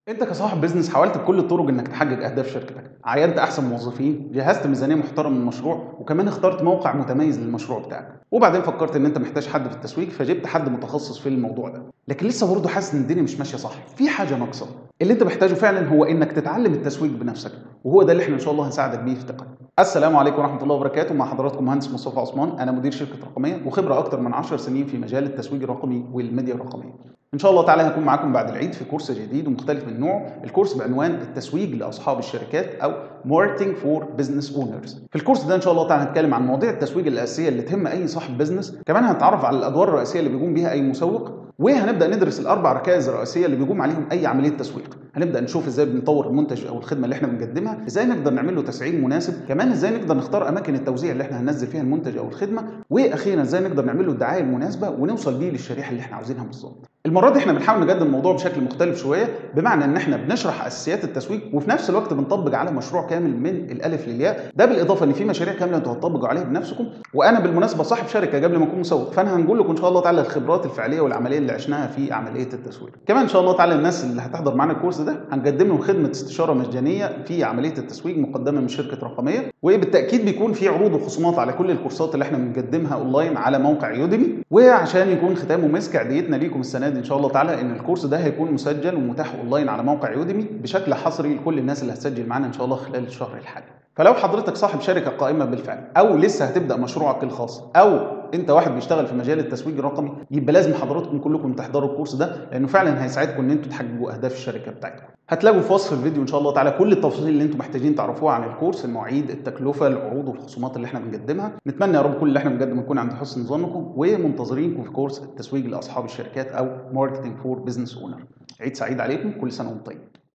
انت كصاحب بيزنس حاولت بكل الطرق انك تحقق اهداف شركتك عينت احسن موظفين جهزت ميزانيه محترمه للمشروع وكمان اخترت موقع متميز للمشروع بتاعك وبعدين فكرت ان انت محتاج حد في التسويق فجبت حد متخصص في الموضوع ده لكن لسه برضه حاسس ان الدنيا مش ماشيه صح في حاجه ناقصه اللي انت محتاجه فعلا هو انك تتعلم التسويق بنفسك وهو ده اللي احنا ان شاء الله هنساعدك بيه في تقنيه السلام عليكم ورحمه الله وبركاته مع حضراتكم مهندس مصطفى عثمان انا مدير شركه رقميه وخبره اكتر من 10 سنين في مجال التسويق الرقمي والميديا الرقميه ان شاء الله تعالى هكون معاكم بعد العيد في كورس جديد ومختلف من نوعه الكورس بعنوان التسويق لاصحاب الشركات او ماركتنج فور بزنس اونرز في الكورس ده ان شاء الله تعالى هنتكلم عن مواضيع التسويق الاساسيه اللي تهم اي صاحب بزنس كمان هنتعرف على الادوار الرئيسيه اللي بيقوم بيها اي مسوق وهنبدا ندرس الاربع ركائز الرئيسيه اللي بيقوم عليهم اي عمليه تسويق هنبدا نشوف ازاي بنطور المنتج او الخدمه اللي احنا بنقدمها ازاي نقدر نعمل له تسعير مناسب كمان ازاي نقدر نختار اماكن التوزيع اللي احنا هننزل فيها المنتج او الخدمه واخيرا ازاي نقدر نعمل له الدعايه المناسبه ونوصل بيه للشريحه اللي احنا عاوزينها بالظبط المره دي احنا بنحاول نقدم الموضوع بشكل مختلف شويه بمعنى ان احنا بنشرح اساسيات التسويق وفي نفس الوقت بنطبق على مشروع كامل من الالف للياء ده بالاضافه ان في مشاريع كامله انتوا هتطبقوا عليها بنفسكم وانا بالمناسبه صاحب شركه قبل ما اكون مسوق فانا هنقول لكم ان شاء الله تعالى الخبرات الفعليه والعمليه اللي عشناها في عمليه التسويق كمان ان شاء الله تعالى الناس اللي هتحضر معانا الكورس ده هنقدم لهم خدمه استشاره مجانيه في عمليه التسويق مقدمه من شركه رقميه وبالتاكيد بيكون في عروض وخصومات على كل الكورسات اللي احنا بنقدمها اونلاين على موقع يوديمي وعشان يكون ختامه مسك عديتنا ليكم السنه دي ان شاء الله تعالى ان الكورس ده هيكون مسجل ومتاح اونلاين على موقع يوديمي بشكل حصري لكل الناس اللي هتسجل معانا ان شاء الله خلال الشهر الحالي فلو حضرتك صاحب شركه قائمه بالفعل او لسه هتبدا مشروعك الخاص او انت واحد بيشتغل في مجال التسويق الرقمي يبقى لازم حضراتكم كلكم تحضروا الكورس ده لانه فعلا هيساعدكم ان انتوا تحققوا اهداف الشركه بتاعتكم هتلاقوا في وصف الفيديو ان شاء الله تعالى كل التفاصيل اللي انتم محتاجين تعرفوها عن الكورس المواعيد التكلفه العروض والخصومات اللي احنا بنقدمها نتمنى يا رب كل اللي احنا بنقدمه يكون عند حسن ظنكم ومنتظرينكم في كورس التسويق لاصحاب الشركات او ماركتنج فور بزنس اونر عيد سعيد عليكم كل سنه وانتم طيبين